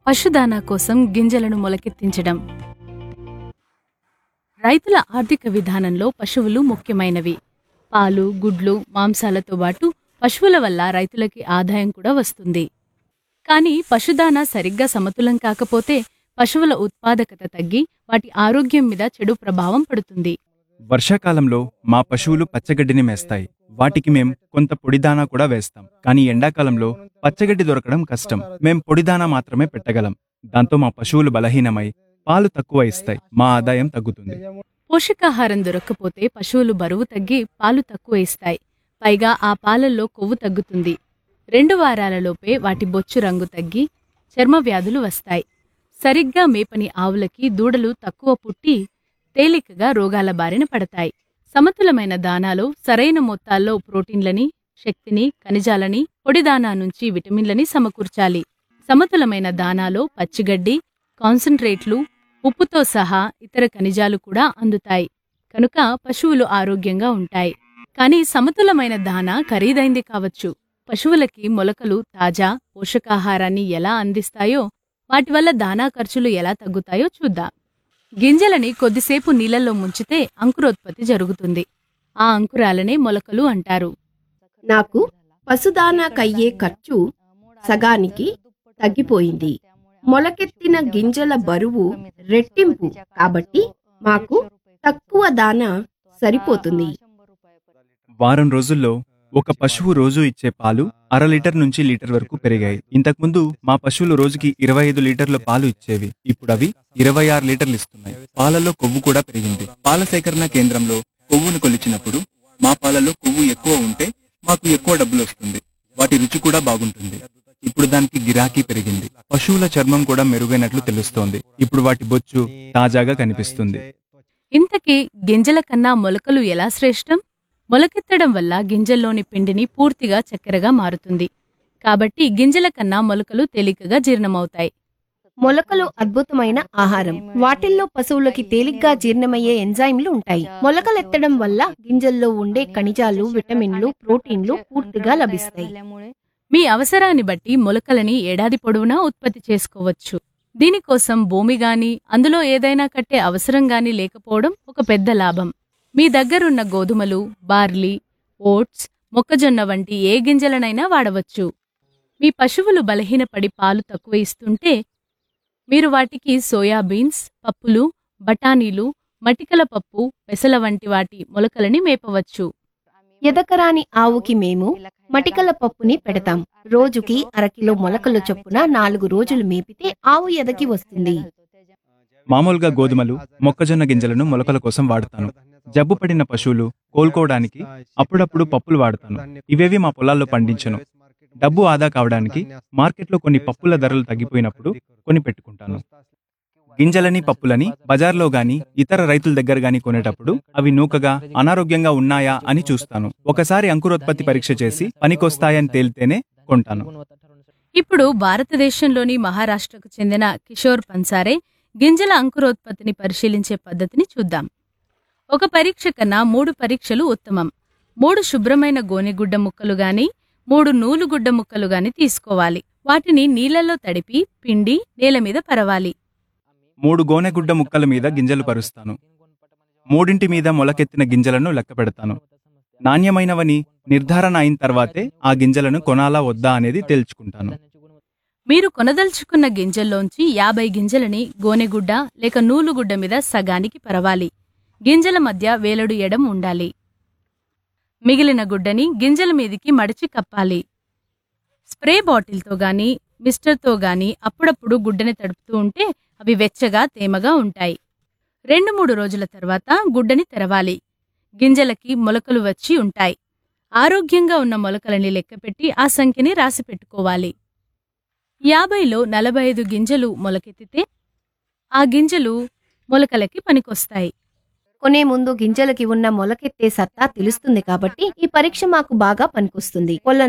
పశుదానా కోసం గింజలను మొలకెత్తించడం రైతుల ఆర్థిక విధానంలో పశువులు ముఖ్యమైనవి పాలు గుడ్లు మాంసాలతో పాటు పశువుల వల్ల రైతులకి ఆదాయం కూడా వస్తుంది కానీ పశుదానా సరిగ్గా సమతులం కాకపోతే పశువుల ఉత్పాదకత తగ్గి వాటి ఆరోగ్యం మీద చెడు ప్రభావం పడుతుంది వర్షాకాలంలో మా పశువులు పచ్చగడ్డిని మేస్తాయి వాటికి మేం కొంత పొడిదానా కూడా వేస్తాం కానీ ఎండాకాలంలో పచ్చగడ్డి దొరకడం కష్టం మేం పొడిదానా మాత్రమే పెట్టగలం దాంతో మా పశువులు బలహీనమై పాలు తక్కువ ఇస్తాయి మా ఆదాయం తగ్గుతుంది పోషకాహారం దొరక్కపోతే పశువులు బరువు తగ్గి పాలు తక్కువ ఇస్తాయి పైగా ఆ పాలల్లో కొవ్వు తగ్గుతుంది రెండు వారాలలోపే వాటి బొచ్చు రంగు తగ్గి చర్మ వ్యాధులు వస్తాయి సరిగ్గా మేపని ఆవులకి దూడలు తక్కువ పుట్టి తేలికగా రోగాల బారిన పడతాయి సమతులమైన దానాలో సరైన మొత్తాల్లో ప్రోటీన్లని శక్తిని ఖనిజాలని పొడి దానా నుంచి విటమిన్లని సమకూర్చాలి సమతులమైన దానాలో పచ్చిగడ్డి కాన్సంట్రేట్లు ఉప్పుతో సహా ఇతర ఖనిజాలు కూడా అందుతాయి కనుక పశువులు ఆరోగ్యంగా ఉంటాయి కానీ సమతులమైన దానా ఖరీదైంది కావచ్చు పశువులకి మొలకలు తాజా పోషకాహారాన్ని ఎలా అందిస్తాయో వాటి వల్ల దానా ఖర్చులు ఎలా తగ్గుతాయో చూద్దాం గింజలని కొద్దిసేపు నీళ్ళల్లో ముంచితే అంకురోత్పత్తి జరుగుతుంది ఆ అంకురాలనే మొలకలు అంటారు నాకు పశుదానాకయ్యే ఖర్చు సగానికి తగ్గిపోయింది మొలకెత్తిన గింజల బరువు రెట్టింపు కాబట్టి మాకు తక్కువ దానా సరిపోతుంది వారం రోజుల్లో ఒక పశువు రోజు ఇచ్చే పాలు అర లీటర్ నుంచి లీటర్ వరకు పెరిగాయి ఇంతకుముందు మా పశువులు రోజుకి ఇరవై ఐదు లీటర్ల పాలు ఇచ్చేవి ఇప్పుడు అవి ఇరవై ఆరు లీటర్లు ఇస్తున్నాయి పాలలో కొవ్వు కూడా పెరిగింది పాల సేకరణ కేంద్రంలో కొవ్వును కొలిచినప్పుడు మా పాలలో కొవ్వు ఎక్కువ ఉంటే మాకు ఎక్కువ డబ్బులు వస్తుంది వాటి రుచి కూడా బాగుంటుంది ఇప్పుడు దానికి గిరాకీ పెరిగింది పశువుల చర్మం కూడా మెరుగైనట్లు తెలుస్తోంది ఇప్పుడు వాటి బొచ్చు తాజాగా కనిపిస్తుంది ఇంతకీ గింజల కన్నా మొలకలు ఎలా శ్రేష్టం మొలకెత్తడం వల్ల గింజల్లోని పిండిని పూర్తిగా చక్కెరగా మారుతుంది కాబట్టి గింజల కన్నా మొలకలు తేలికగా జీర్ణమవుతాయి మొలకలు అద్భుతమైన ఆహారం వాటిల్లో పశువులకి తేలిగ్గా జీర్ణమయ్యే ఎంజైమ్లు ఉంటాయి మొలకలెత్తడం వల్ల గింజల్లో ఉండే ఖనిజాలు విటమిన్లు ప్రోటీన్లు పూర్తిగా లభిస్తాయి మీ అవసరాన్ని బట్టి మొలకలని ఏడాది పొడవునా ఉత్పత్తి చేసుకోవచ్చు దీనికోసం భూమి గాని అందులో ఏదైనా కట్టే అవసరం గాని లేకపోవడం ఒక పెద్ద లాభం మీ దగ్గరున్న గోధుమలు బార్లీ ఓట్స్ మొక్కజొన్న వంటి ఏ గింజలనైనా వాడవచ్చు మీ పశువులు బలహీనపడి పాలు తక్కువ ఇస్తుంటే మీరు వాటికి సోయాబీన్స్ పప్పులు బఠానీలు మటికల పప్పు పెసల వంటి వాటి మొలకలని మేపవచ్చు ఎదకరాని ఆవుకి మేము మటికల పప్పుని పెడతాం రోజుకి అరకిలో మొలకలు చొప్పున నాలుగు రోజులు మేపితే ఆవు ఎదకి వస్తుంది మామూలుగా గోధుమలు మొక్కజొన్న గింజలను మొలకల కోసం వాడతాను జబ్బు పడిన పశువులు కోలుకోవడానికి అప్పుడప్పుడు పప్పులు వాడతాను ఇవేవి మా పొలాల్లో పండించను డబ్బు ఆదా కావడానికి మార్కెట్లో కొన్ని పప్పుల ధరలు తగ్గిపోయినప్పుడు కొని పెట్టుకుంటాను గింజలని పప్పులని బజార్లో గాని ఇతర రైతుల దగ్గర గాని కొనేటప్పుడు అవి నూకగా అనారోగ్యంగా ఉన్నాయా అని చూస్తాను ఒకసారి అంకురోత్పత్తి పరీక్ష చేసి పనికొస్తాయని తేలితేనే కొంటాను ఇప్పుడు భారతదేశంలోని మహారాష్ట్రకు చెందిన కిషోర్ పన్సారే గింజల అంకురోత్పత్తిని పరిశీలించే పద్ధతిని చూద్దాం ఒక పరీక్ష కన్నా మూడు పరీక్షలు ఉత్తమం మూడు శుభ్రమైన గోనెగుడ్డ ముక్కలు గాని మూడు నూలుగుడ్డ ముక్కలు గాని తీసుకోవాలి వాటిని నీళ్లలో తడిపి పిండి నేల మీద పరవాలి మూడు గోనెగుడ్డ ముక్కల మీద గింజలు పరుస్తాను మూడింటి మీద మొలకెత్తిన గింజలను లెక్క పెడతాను నాణ్యమైనవని నిర్ధారణ అయిన తర్వాతే ఆ గింజలను కొనాలా వద్దా అనేది తేల్చుకుంటాను మీరు కొనదలుచుకున్న గింజల్లోంచి యాభై గింజలని గోనెగుడ్డ లేక నూలుగుడ్డ మీద సగానికి పరవాలి గింజల మధ్య వేలడు ఎడం ఉండాలి మిగిలిన గుడ్డని గింజల మీదికి మడిచి కప్పాలి స్ప్రే బాటిల్తో గాని మిస్టర్తో గాని అప్పుడప్పుడు గుడ్డని తడుపుతూ ఉంటే అవి వెచ్చగా తేమగా ఉంటాయి రెండు మూడు రోజుల తర్వాత గుడ్డని తెరవాలి గింజలకి మొలకలు వచ్చి ఉంటాయి ఆరోగ్యంగా ఉన్న మొలకలని లెక్కపెట్టి ఆ సంఖ్యని రాసి పెట్టుకోవాలి యాభైలో నలభై ఐదు గింజలు మొలకెత్తితే ఆ గింజలు మొలకలకి పనికొస్తాయి కొనే ముందు గింజలకి ఉన్న మొలకెత్తే సత్తా తెలుస్తుంది కాబట్టి ఈ పరీక్ష మాకు బాగా పనికొస్తుంది కొల్ల